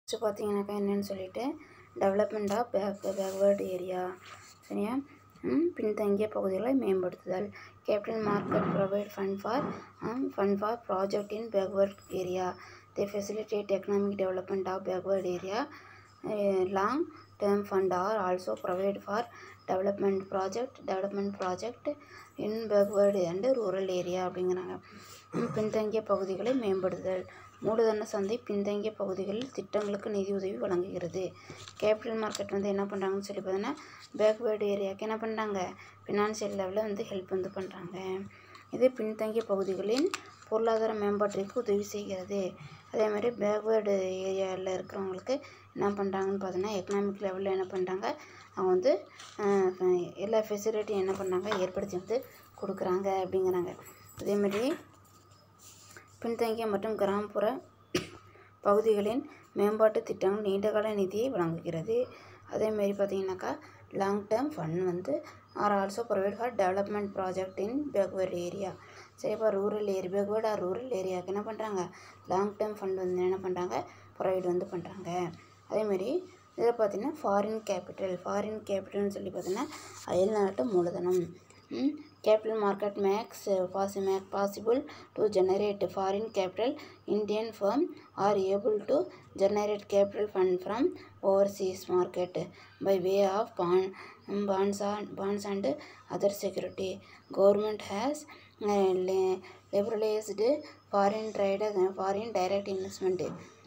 Next பார்த்தீங்கன்னாக்கா என்னன்னு சொல்லிட்டு development of back backward area சரியா ம், பின்தங்கிய பகுதிகளை மேம்படுத்துதல் capital market provide fund for fund for project in backward area they facilitate economic development of backward area long term fund are also provided for development project development project in backward and rural area அப்படிங்கிறாங்க ம், பின்தங்கிய பகுதிகளை மேம்படுத்துதல் மூலதன சந்தை பின்தங்கிய பகுதிகளில் திட்டங்களுக்கு நிதி உதவி வழங்குகிறது கேபிட்டல் மார்க்கெட் வந்து என்ன பண்ணுறாங்கன்னு சொல்லி பார்த்தீங்கன்னா பேக்வேர்டு ஏரியாவுக்கு என்ன பண்ணுறாங்க ஃபினான்ஷியல் லெவலில் வந்து ஹெல்ப் வந்து பண்ணுறாங்க இது பின்தங்கிய பகுதிகளின் பொருளாதார மேம்பாட்டிற்கு உதவி செய்கிறது அதே மாதிரி பேக்வேர்டு ஏரியாவில் இருக்கிறவங்களுக்கு என்ன பண்ணுறாங்கன்னு பார்த்தீங்கன்னா எக்கனாமிக் லெவலில் என்ன பண்ணுறாங்க அவங்க வந்து அஹ், எல்லா ஃபெசிலிட்டியும் என்ன பண்ணாங்க ஏற்படுத்தி வந்து கொடுக்குறாங்க அப்படிங்கிறாங்க அதேமாதிரி பின்தங்கிய மற்றும் கிராமப்புற பகுதிகளின் மேம்பாட்டு திட்டங்கள் நீண்டகால நிதியை வழங்குகிறது அதேமாரி பார்த்தீங்கன்னாக்கா லாங் டேர்ம் ஃபண்ட் வந்து are also provide for development project in backward area சரி இப்போ rural area backward are rural ஏரியாவுக்கு என்ன பண்ணுறாங்க லாங் டேர்ம் ஃபண்ட் வந்து என்ன பண்ணுறாங்க ப்ரொவைட் வந்து பண்ணுறாங்க அதேமாரி இதில் பார்த்தீங்கன்னா ஃபாரின் கேபிட்டல் ஃபாரின் கேபிட்டல்னு சொல்லி பார்த்தீங்கன்னா அயல்நாட்டு மூலதனம் கேபிட்டல் மார்க்கெட் மேக்ஸ் பாசி make possible to generate foreign capital Indian firm are able to generate capital fund from overseas market by way of பான் bonds and bonds and other security government has uh, li- liberalized foreign trade uh, foreign direct investment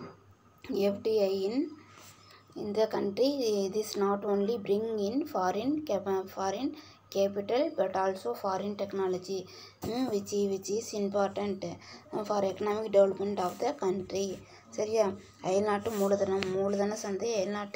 fdi in in the country this not only bring in foreign cap- foreign capital but also foreign technology mm, which i- which is important uh, for economic development of the country சரியா அயல்நாட்டு மூலதனம் மூலதன சந்தை அயல்நாட்டு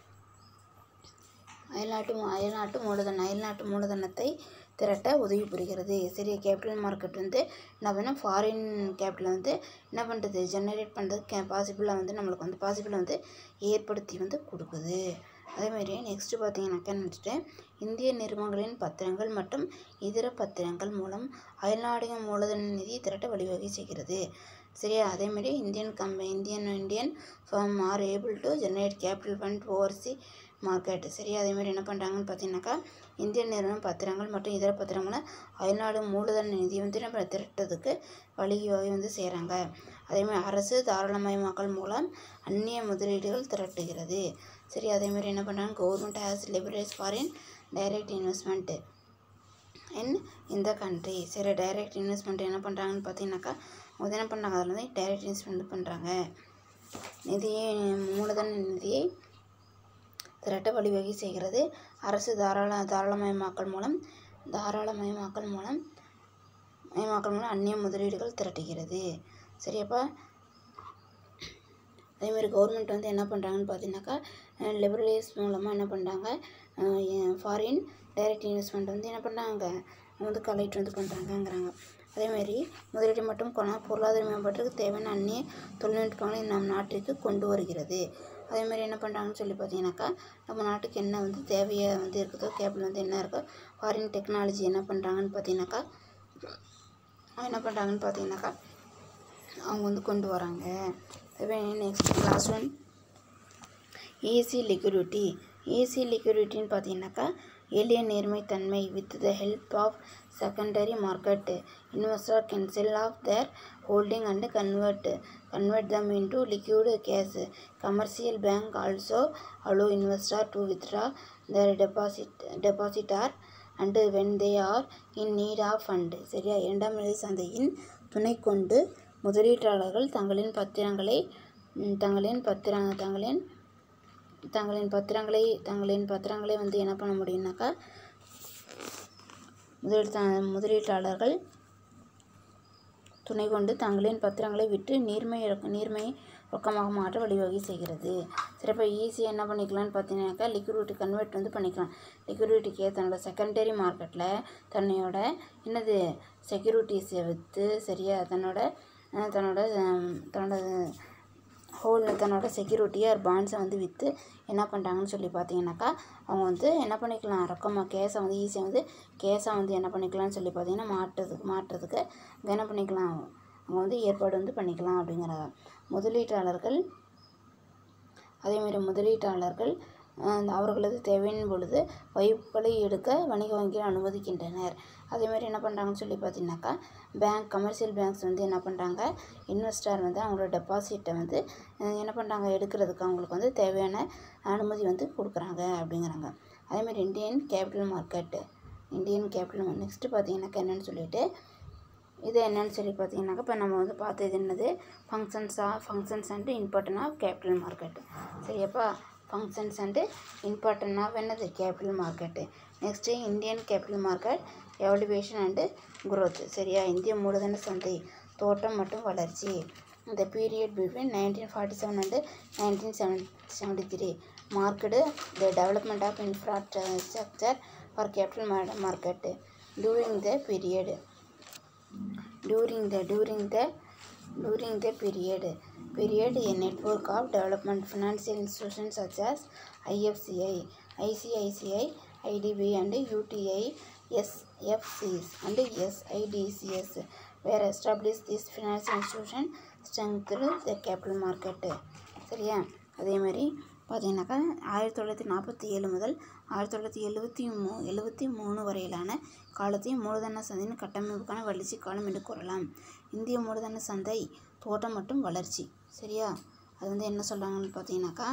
அயல்நாட்டு மூ- அயல்நாட்டு மூலதனம் அயல்நாட்டு மூலதனத்தை திரட்ட உதவி புரிகிறது சரி கேபிட்டல் மார்க்கெட் வந்து என்ன பண்ணால் ஃபாரின் கேபிட்டல் வந்து என்ன பண்ணுறது ஜெனரேட் பண்ணுறது கே பாசிபிளாக வந்து நம்மளுக்கு வந்து பாசிபிளாக வந்து ஏற்படுத்தி வந்து கொடுக்குது அதேமாதிரி நெக்ஸ்ட்டு பார்த்தீங்கன்னாக்கா வந்துட்டு இந்திய நிறுவனங்களின் பத்திரங்கள் மற்றும் இதர பத்திரங்கள் மூலம் அயல்நாடுக மூலதன நிதி திரட்ட வழிவகை செய்கிறது சரியா அதேமாதிரி இந்தியன் கம்ப Indian Indian firm are able to generate capital fund oversea market சரியா அதேமாதிரி என்ன பண்ணுறாங்கன்னு பார்த்தீங்கன்னாக்கா இந்திய நிறுவனம் பத்திரங்கள் மற்றும் இதர பத்திரங்களை அயல்நாடு மூலதன நிதி வந்து நம்ம திரட்டுறதுக்கு வழிவகை வந்து செய்கிறாங்க அதேமாதிரி அரசு தாராளமயமாக்கல் மூலம் அந்நிய முதலீடுகள் திரட்டுகிறது சரி அதேமாதிரி என்ன பண்ணுறாங்க government has leverage foreign direct investment in இந்த கண்ட்ரி சரி டைரக்ட் இன்வெஸ்ட்மெண்ட் என்ன பண்ணுறாங்கன்னு பார்த்தீங்கன்னாக்கா அவங்க என்ன பண்ணுறாங்க அதில் வந்து டைரக்ட் இன்வெஸ்ட்மெண்ட் பண்ணுறாங்க நிதியை மூலதன நிதியை திரட்ட வழிவகை செய்கிறது அரசு தாராள தாராளமயமாக்கல் மூலம் தாராளமயமாக்கல் மூலம் மயமாக்கல் மூலம் அந்நிய முதலீடுகள் திரட்டுகிறது சரியாப்பா அதேமாதிரி கவர்மெண்ட் வந்து என்ன பண்ணுறாங்கன்னு பார்த்தீங்கன்னாக்கா லிபரலைஸ் மூலமாக என்ன பண்ணுறாங்க ஃபாரின் டைரக்ட் இன்வெஸ்ட்மெண்ட் வந்து என்ன பண்ணுறாங்க வந்து கலெக்ட் வந்து பண்ணுறாங்கங்கிறாங்க அதேமாதிரி முதலீடு மற்றும் கொண பொருளாதார மேம்பாட்டுக்கு தேவையான அந்நிய தொழில்நுட்பங்களை நம் நாட்டிற்கு கொண்டு வருகிறது அதேமாதிரி என்ன பண்ணுறாங்கன்னு சொல்லி பார்த்தீங்கன்னாக்கா நம்ம நாட்டுக்கு என்ன வந்து தேவையாக வந்து இருக்குதோ கேபிள் வந்து என்ன இருக்கோ ஃபாரின் டெக்னாலஜி என்ன பண்ணுறாங்கன்னு பார்த்தீங்கன்னாக்கா என்ன பண்ணுறாங்கன்னு பார்த்தீங்கன்னாக்கா அவங்க வந்து கொண்டு வராங்க next last one easy liquidity easy லிக்விடிட்டின்னு பார்த்தீங்கன்னாக்கா எளிய நேர்மைத்தன்மை with the help of secondary market investor can sell off their holding and convert convert them into liquid cash commercial bank also allow investor to withdraw their deposit depositor and when they are in need of fund சரியா இரண்டாம் நிலை சந்தையின் துணை கொண்டு முதலீட்டாளர்கள் தங்களின் பத்திரங்களை ம், தங்களின் பத்திரங்க தங்களின் தங்களின் பத்திரங்களை தங்களின் பத்திரங்களை வந்து என்ன பண்ண முடியும்னாக்கா முதலீட்டு முதலீட்டாளர்கள் துணை கொண்டு தங்களின் பத்திரங்களை விட்டு நீர்மை ரொக்க- நீர்மை ரொக்கமாக மாற்ற வழிவகை செய்கிறது சரி இப்போ ஈஸியாக என்ன பண்ணிக்கலாம்னு பார்த்தீங்கன்னாக்கா லிக்விடிட்டி கன்வெர்ட் வந்து பண்ணிக்கலாம் லிக்விடிட்டிக்கு தன்னோட செகண்டரி மார்க்கெட்டில் தன்னையோட என்னது செக்யூரிட்டிஸை விற்று சரியா தன்னோட அஹ், தன்னோட அஹ், தன்னோட ஹோல் தன்னோட செக்யூரிட்டியாக பாண்ட்ஸை வந்து விற்று என்ன பண்ணுறாங்கன்னு சொல்லி பார்த்தீங்கன்னாக்கா அவங்க வந்து என்ன பண்ணிக்கலாம் ரொக்கமாக கேஸை வந்து ஈஸியாக வந்து கேஸாக வந்து என்ன பண்ணிக்கலாம்னு சொல்லி பார்த்தீங்கன்னா மாற்றுறதுக்கு மாற்றுறதுக்கு அவங்க என்ன பண்ணிக்கலாம் அவங்க வந்து ஏற்பாடு வந்து பண்ணிக்கலாம் அப்படிங்கிறாங்க முதலீட்டாளர்கள் அதேமாதிரி முதலீட்டாளர்கள் அஹ், அவர்களது தேவையின் பொழுது வைப்புகளை எடுக்க வணிக வங்கிகள் அனுமதிக்கின்றனர் அதேமாதிரி என்ன பண்ணுறாங்கன்னு சொல்லி பார்த்தீங்கன்னாக்கா பேங்க் கமர்ஷியல் பேங்க்ஸ் வந்து என்ன பண்ணுறாங்க இன்வெஸ்டர் வந்து அவங்களோட டெபாசிட்டை வந்து அஹ், என்ன பண்ணுறாங்க எடுக்கிறதுக்கு அவங்களுக்கு வந்து தேவையான அனுமதி வந்து கொடுக்குறாங்க அப்படிங்கிறாங்க அதேமாதிரி Indian capital market Indian capital next பார்த்தீங்கன்னாக்கா என்னென்னு சொல்லிட்டு இது என்னன்னு சொல்லி பார்த்தீங்கன்னாக்கா இப்போ நம்ம வந்து பார்த்தது என்னது ஃபங்க்ஷன்ஸா functions and importance of capital market சரியாப்பா ஃபங்க்ஷன்ஸ் அண்டு இம்பார்ட்டன் ஆஃப் என்னது capital market next Indian capital market evaluation and growth சரியா இந்திய மூலதன சந்தை தோட்டம் மற்றும் வளர்ச்சி இந்த period between nineteen forty seven and nineteen seven seventy three market the development of infrastructure for capital market during the period during the during the during the period period a network of development financial institutions such as IFCI, ICICI, IDB and UTI, SFCs and SIDCs were established. This financial institution strengthened the capital market. சரியா அதே மாதிரி பார்த்தீங்கன்னாக்கா ஆயிரத்தி தொள்ளாயிரத்தி நாற்பத்தி ஏழு முதல் ஆயிரத்தி தொள்ளாயிரத்தி எழுபத்தி மூ எழுபத்தி மூணு வரையிலான காலத்தையும் மூலதன சந்தையின் கட்டமைப்புக்கான வளர்ச்சி காலம் என்று கூறலாம் இந்திய மூலதன சந்தை தோட்டம் மற்றும் வளர்ச்சி சரியா அது வந்து என்ன சொல்கிறாங்கன்னு பார்த்தீங்கன்னாக்கா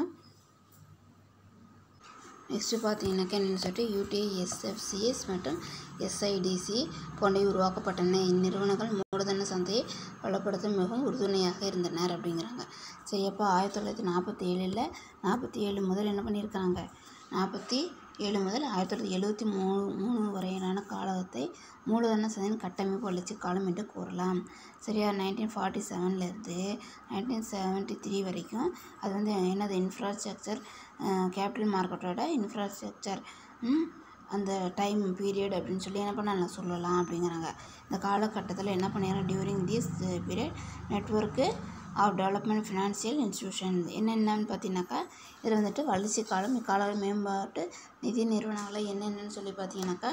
நெக்ஸ்ட்டு பார்த்தீங்கன்னாக்கா என்னென்னு சொல்லிட்டு யூடிஐ எஸ்எஃப்சிஎஸ் மற்றும் எஸ்ஐடிசி போன்றவை உருவாக்கப்பட்டன இந்நிறுவனங்கள் மூலதன சந்தையை பலப்படுத்த மிகவும் உறுதுணையாக இருந்தனர் அப்படிங்கிறாங்க சரி அப்போ ஆயிரத்தி தொள்ளாயிரத்தி நாற்பத்தி ஏழில் நாற்பத்தி ஏழு முதல் என்ன பண்ணியிருக்காங்க நாற்பத்தி ஏழு முதல் ஆயிரத்தி தொள்ளாயிரத்தி எழுபத்தி மூணு மூணு வரையிலான காலத்தை மூலதன சந்தையின் கட்டமைப்பு வளர்ச்சி காலம் என்று கூறலாம் சரியா நைன்டீன் ஃபார்ட்டி செவன்லேருந்து நைன்டீன் செவன்ட்டி த்ரீ வரைக்கும் அது வந்து என்னது இன்ஃப்ராஸ்ட்ரக்சர் கேபிட்டல் மார்க்கெட்டோட இன்ஃப்ராஸ்ட்ரக்சர் அந்த டைம் பீரியட் அப்படின்னு சொல்லி என்ன பண்ணலாம் சொல்லலாம் அப்படிங்கிறாங்க இந்த காலகட்டத்தில் என்ன பண்ணிடுறோம் during this period network of development financial institution என்னென்னன்னு பார்த்தீங்கன்னாக்கா இதில் வந்துட்டு வளர்ச்சி காலம் இக்கால மேம்பாட்டு நிதி நிறுவனங்களை என்னென்னன்னு சொல்லி பார்த்தீங்கன்னாக்கா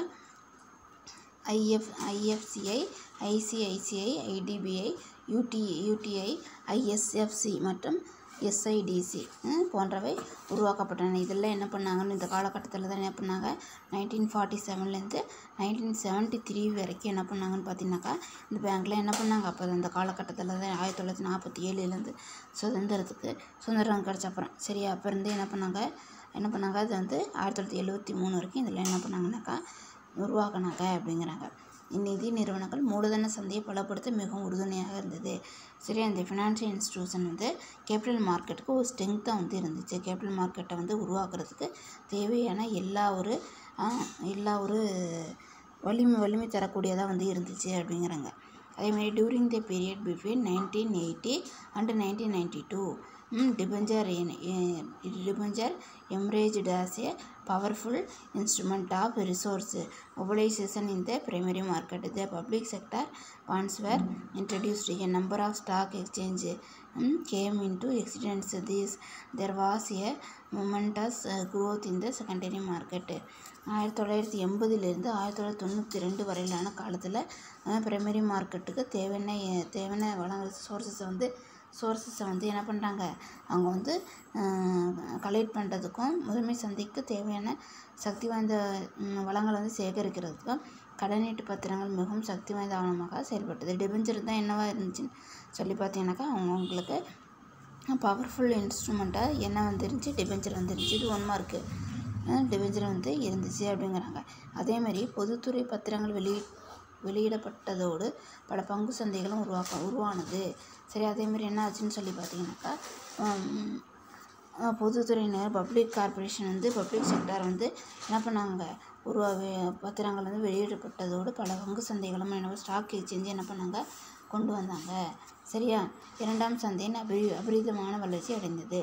IF IFCI ICICI IDBI UT UTI ISFC மற்றும் எஸ்ஐடிசி போன்றவை உருவாக்கப்பட்டன இதெல்லாம் என்ன பண்ணாங்கன்னு இந்த காலகட்டத்தில் தான் என்ன பண்ணாங்க நைன்டீன் ஃபார்ட்டி செவன்லேருந்து நைன்டீன் செவன்ட்டி த்ரீ வரைக்கும் என்ன பண்ணாங்கன்னு பார்த்தீங்கன்னாக்கா இந்த பேங்க்கில் என்ன பண்ணாங்க அப்போ அந்த காலகட்டத்தில் தான் ஆயிரத்தி தொள்ளாயிரத்தி நாற்பத்தி ஏழுலேருந்து சுதந்திரத்துக்கு சுதந்திரம் கிடச்ச அப்புறம் சரியா அப்போ இருந்து என்ன பண்ணாங்க என்ன பண்ணாங்க அது வந்து ஆயிரத்தி தொள்ளாயிரத்தி எழுபத்தி மூணு வரைக்கும் இதில் என்ன பண்ணாங்கன்னாக்கா உருவாக்குனாங்க அப்படிங்கிறாங்க இந்நிதி நிறுவனங்கள் மூலதன சந்தையை பலப்படுத்த மிகவும் உறுதுணையாக இருந்தது சரி அந்த ஃபினான்ஷியல் இன்ஸ்டியூஷன் வந்து கேபிட்டல் மார்க்கெட்டுக்கு ஒரு ஸ்ட்ரென்த்தாக வந்து இருந்துச்சு கேபிட்டல் மார்க்கெட்டை வந்து உருவாக்குறதுக்கு தேவையான எல்லா ஒரு ஆ, எல்லா ஒரு வலிமை வலிமை தரக்கூடியதாக வந்து இருந்துச்சு அப்படிங்கிறாங்க அதேமாதிரி during the period between nineteen eighty and nineteen ninety two debenture debenture emerged as a powerful instrument of resource mobilization in the primary market. The public sector bonds were introduced. A number of stock exchange um, came into existence. This there was a momentous uh, growth in the secondary market. ஆயிரத்தி தொள்ளாயிரத்தி எண்பதுலேருந்து ஆயிரத்தி தொள்ளாயிரத்தி தொண்ணூற்றி ரெண்டு வரையிலான காலத்தில் primary மார்க்கெட்டுக்கு தேவையான தேவையான வளங்கள் சோர்ஸஸை வந்து சோர்ஸஸை வந்து என்ன பண்ணுறாங்க அவங்க வந்து கலெக்ட் பண்ணுறதுக்கும் முதன்மை சந்தைக்கு தேவையான சக்தி வாய்ந்த ம், வளங்களை வந்து சேகரிக்கிறதுக்கும் கடனீட்டு பத்திரங்கள் மிகவும் சக்தி வாய்ந்த ஆவணமாக செயல்பட்டது டிபெஞ்சர் தான் என்னவா இருந்துச்சுன்னு சொல்லி பார்த்தீங்கன்னாக்கா அவங்கவுங்களுக்கு பவர்ஃபுல் இன்ஸ்ட்ருமெண்ட்டாக என்ன வந்துருந்துச்சு டிபெஞ்சர் வந்துருந்துச்சு இது ஒன் மார்க்கு டிபெஞ்சர் வந்து இருந்துச்சு அப்படிங்கிறாங்க அதே மாதிரி பொதுத்துறை பத்திரங்கள் வெளி வெளியிடப்பட்டதோடு பல பங்கு சந்தைகளும் உருவாக்க உருவானது சரி அதே மாதிரி என்ன ஆச்சுன்னு சொல்லி பார்த்தீங்கன்னாக்கா ஹம், அஹ் பொதுத்துறையினர் பப்ளிக் கார்ப்பரேஷன் வந்து பப்ளிக் செக்டார் வந்து என்ன பண்ணாங்க உருவா வெ- பத்திரங்கள் வந்து வெளியிடப்பட்டதோடு பல பங்கு சந்தைகளும் என்ன ஸ்டாக் எக்ஸ்சேஞ்சு என்ன பண்ணாங்க கொண்டு வந்தாங்க சரியா இரண்டாம் சந்தையின் அபரி அபரிதமான வளர்ச்சி அடைந்தது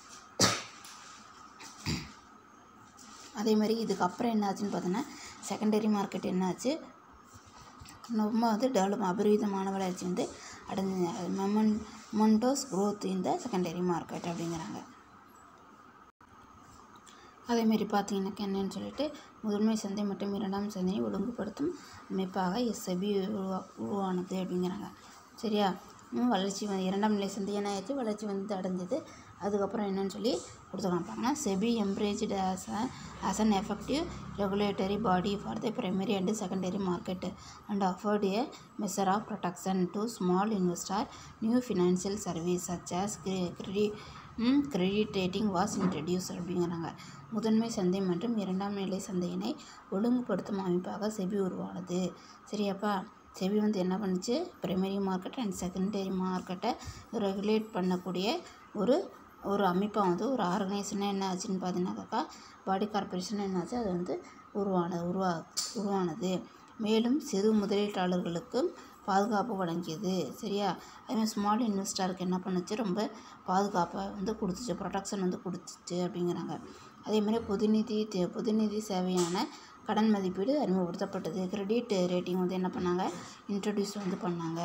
அதே மாதிரி இதுக்கப்புறம் என்ன ஆச்சுன்னு பார்த்தோன்னா செகண்டரி மார்க்கெட் என்னாச்சு ரொம்ப வந்து டெவலப் அபரிவிதமான வளர்ச்சி வந்து அடைஞ்சு மெமன் மொண்டோஸ் growth in the secondary market அப்படிங்கிறாங்க அதேமாரி பார்த்தீங்கன்னாக்கா என்னன்னு சொல்லிட்டு முதன்மை சந்தை மற்றும் இரண்டாம் சந்தையை ஒழுங்குபடுத்தும் அமைப்பாக எஸ்ஐபி உருவா உருவானது அப்படிங்கிறாங்க சரியா ம், வளர்ச்சி வந்து இரண்டாம் நிலை சந்தை என்ன ஆயிடுச்சு வளர்ச்சி வந்து அடைஞ்சது அதுக்கப்புறம் என்னன்னு சொல்லி கொடுத்துருக்காங்க SEBI emerged as a as an effective regulatory body for the primary and secondary market and afford a measure of protection to small investor new financial service such as credit credit rating was introduce அப்படிங்கிறாங்க முதன்மை சந்தை மற்றும் இரண்டாம் நிலை சந்தையினை ஒழுங்குபடுத்தும் அமைப்பாக SEBI உருவானது சரியாப்பா SEBI வந்து என்ன பண்ணுச்சு பிரைமரி மார்க்கெட் அண்ட் செகண்டரி மார்க்கெட்டை ரெகுலேட் பண்ணக்கூடிய ஒரு ஒரு அமைப்பாக வந்து ஒரு ஆர்கனைசேஷனாக என்ன ஆச்சுன்னு பார்த்தீங்கன்னாக்கா பாடி கார்பரேஷன் என்னாச்சு அது வந்து உருவானது உருவா உருவானது மேலும் சிறு முதலீட்டாளர்களுக்கும் பாதுகாப்பு வழங்கியது சரியா அதேமாதிரி ஸ்மால் இன்வெஸ்டருக்கு என்ன பண்ணுச்சு ரொம்ப பாதுகாப்பை வந்து கொடுத்துச்சு ப்ரொடெக்ஷன் வந்து கொடுத்துச்சு அப்படிங்கிறாங்க அதேமாதிரி பொதுநிதி தே- பொதுநிதி சேவையான கடன் மதிப்பீடு அறிமுகப்படுத்தப்பட்டது கிரெடிட் ரேட்டிங் வந்து என்ன பண்ணாங்க இன்ட்ரடியூஸ் வந்து பண்ணாங்க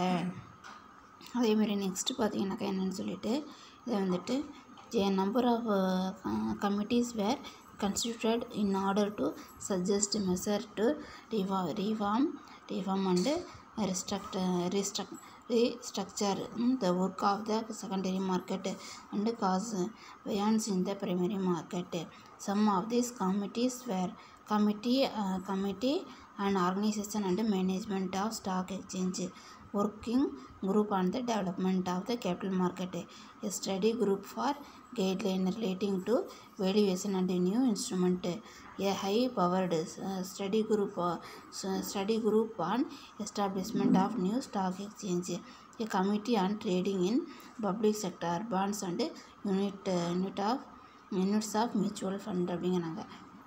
அதேமாரி நெக்ஸ்ட்டு பார்த்தீங்கன்னாக்கா என்னன்னு சொல்லிட்டு இதை வந்துட்டு a number of uh, committees were constituted in order to suggest measure to reform reform reform and restruct restruct restructure mm, the work of the secondary market and cause variance in the primary market some of these committees were committee uh, committee and organization and management of stock exchange working group on the development of the capital market a study group for guideline relating to valuation and new instrument a high powered uh, study group uh, s- study group on establishment of new stock exchange a committee on trading in public sector bonds and unit uh, unit of units of mutual fund அப்படிங்கிறாங்க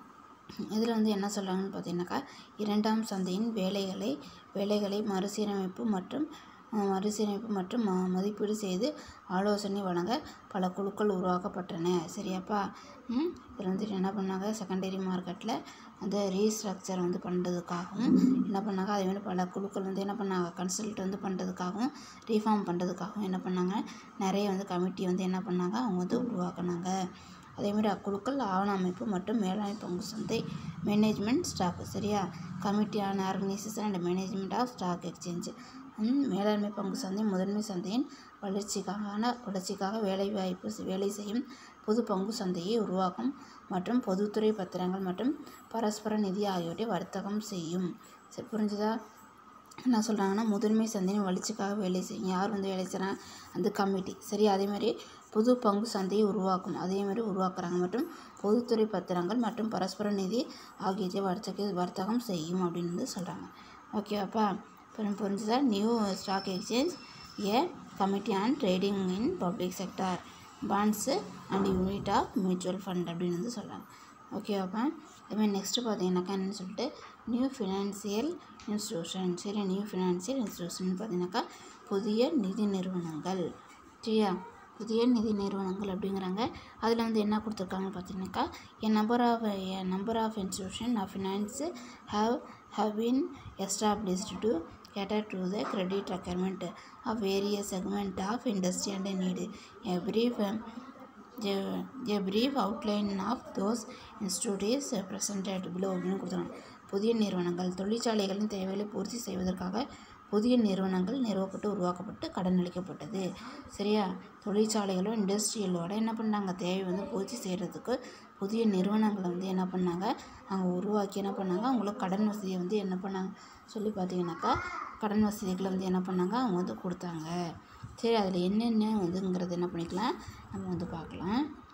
இதில் வந்து என்ன சொல்கிறாங்கன்னு பார்த்தீங்கன்னாக்கா இரண்டாம் சந்தையின் வேலைகளை வேலைகளை மறுசீரமைப்பு மற்றும் அஹ், மறுசீரமைப்பு மற்றும் ம- மதிப்பீடு செய்து ஆலோசனை வழங்க பல குழுக்கள் உருவாக்கப்பட்டன சரியாப்பா ம் இதில் வந்துட்டு என்ன பண்ணாங்க செகண்டரி மார்க்கெட்டில் அந்த ரீஸ்ட்ரக்சர் வந்து பண்ணுறதுக்காகவும் என்ன பண்ணாங்க அதே மாதிரி பல குழுக்கள் வந்து என்ன பண்ணாங்க கன்சல்ட் வந்து பண்ணுறதுக்காகவும் ரீஃபார்ம் பண்ணுறதுக்காகவும் என்ன பண்ணாங்க நிறைய வந்து கமிட்டி வந்து என்ன பண்ணாங்க அவங்க வந்து உருவாக்குனாங்க அதேமாதிரி அக்குழுக்கள் ஆவண அமைப்பு மற்றும் மேலாண்மை பங்கு சந்தை மேனேஜ்மெண்ட் ஸ்டாக் சரியா committee on organisation and management of stock exchange மேலாண்மை பங்கு சந்தை முதன்மை சந்தையின் வளர்ச்சிக்கான வளர்ச்சிக்காக வேலைவாய்ப்பு செ- வேலை செய்யும் பொது பங்கு சந்தையை உருவாக்கும் மற்றும் பொதுத்துறை பத்திரங்கள் மற்றும் பரஸ்பர நிதி ஆகியவற்றை வர்த்தகம் செய்யும் சரி புரிஞ்சுதா என்ன சொல்கிறாங்கன்னா முதன்மை சந்தையின் வளர்ச்சிக்காக வேலை செய்யும் யார் வந்து வேலை செய்கிறாங்க அந்த கமிட்டி சரி அதேமாதிரி புது பங்கு சந்தையை உருவாக்கும் அதேமாதிரி உருவாக்குறாங்க மற்றும் பொதுத்துறை பத்திரங்கள் மற்றும் பரஸ்பர நிதி ஆகியவற்றை வர்த்தக வர்த்தகம் செய்யும் அப்படின்னு வந்து சொல்கிறாங்க ஓகேவாப்பா இப்போ புரிஞ்சுதா new stock exchange a committee on trading in public sector bonds and unit of mutual fund அப்படின்னு வந்து சொல்கிறாங்க ஓகேவாப்பா அதுமாதிரி நெக்ஸ்ட்டு பார்த்தீங்கன்னாக்கா என்னன்னு சொல்லிட்டு நியூ ஃபினான்சியல் இன்ஸ்டியூஷன் சரி நியூ ஃபினான்சியல் இன்ஸ்டியூஷன் பார்த்தீங்கன்னாக்கா புதிய நிதி நிறுவனங்கள் சரியா புதிய நிதி நிறுவனங்கள் அப்படிங்கிறாங்க அதில் வந்து என்ன கொடுத்துருக்காங்க பார்த்தீங்கன்னாக்கா a number of a number of institution of finance have how been established to cater to the credit requirement of various segment of industry and need a brief um, a, a brief outline of those institutes presented below அப்படின்னு கொடுத்துருக்காங்க புதிய நிறுவனங்கள் தொழிற்சாலைகளின் தேவைகளை பூர்த்தி செய்வதற்காக புதிய நிறுவனங்கள் நிறுவப்பட்டு உருவாக்கப்பட்டு கடன் அளிக்கப்பட்டது சரியா தொழிற்சாலைகளோ இண்டஸ்ட்ரியலோட என்ன பண்ணாங்க தேவை வந்து பூர்த்தி செய்கிறதுக்கு புதிய நிறுவனங்களை வந்து என்ன பண்ணாங்க அவங்க உருவாக்கி என்ன பண்ணாங்க அவங்களுக்கு கடன் வசதியை வந்து என்ன பண்ணாங்க சொல்லி பார்த்தீங்கன்னாக்கா கடன் வசதிகளை வந்து என்ன பண்ணாங்க அவங்க வந்து கொடுத்தாங்க சரி அதில் என்னென்ன வந்துங்கிறது என்ன பண்ணிக்கலாம் நம்ம வந்து பார்க்கலாம்